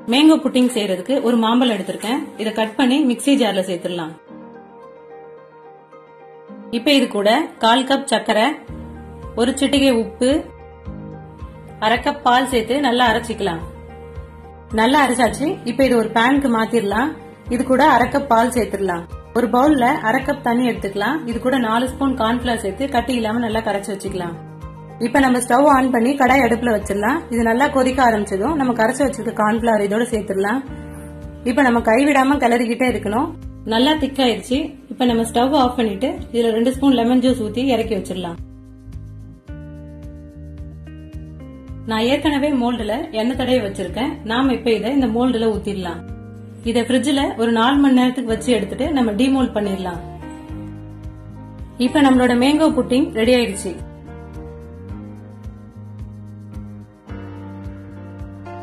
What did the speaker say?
mango pudding செய்யறதுக்கு ஒரு மாம்பழம் எடுத்திருக்கேன் இதை கட் பண்ணி மிக்ஸி ஜார்ல சேர்த்துடலாம் இப்ப இது கூட கால் கப் சர்க்கரை ஒரு சிட்டிகை உப்பு அரை கப் பால் சேர்த்து நல்லா அரைச்சிக்கலாம் நல்லா அரைச்சாச்சு இப்ப இது ஒரு பேனுக்கு மாத்திரலாம் இது கூட அரை கப் பால் சேர்த்துடலாம் ஒரு பவுல்ல அரை கப் தண்ணி எடுத்துக்கலாம் இது கூட நாலு ஸ்பூன் கார்ன்ஃபிளவர் சேர்த்து கட்டி இல்லாம நல்லா கரைச்சு வச்சுக்கலாம் இப்ப நம்ம ஸ்டவ் ஆன் பண்ணி கடாய் அடுப்புல வச்சிடலாம் இது நல்லா கொதிக்க ஆரம்பிச்சதும் நம்ம கரைச்சு வச்சிருக்க கார்ன்ஃபிளவர் இதோட சேர்த்துடலாம் இப்ப நம்ம கைவிடாம கிளறிக்கிட்டே இருக்கணும் நல்லா திக்காயிருச்சு இப்ப நம்ம ஸ்டவ் ஆஃப் பண்ணிட்டு இதுல ரெண்டு ஸ்பூன் லெமன் ஜூஸ் ஊத்தி இறக்கி வச்சிடலாம் நான் ஏற்கனவே மோல்டுல எண்ணெய் தடவை வச்சிருக்கேன் நாம இப்ப இதை இந்த மோல்டுல ஊத்திடலாம் இதை ஃப்ரிட்ஜ்ல ஒரு நாலு மணி நேரத்துக்கு வச்சு எடுத்துட்டு நம்ம டிமோல்ட் பண்ணிடலாம் இப்ப நம்மளோட மேங்கோ புட்டிங் ரெடி ஆயிடுச்சு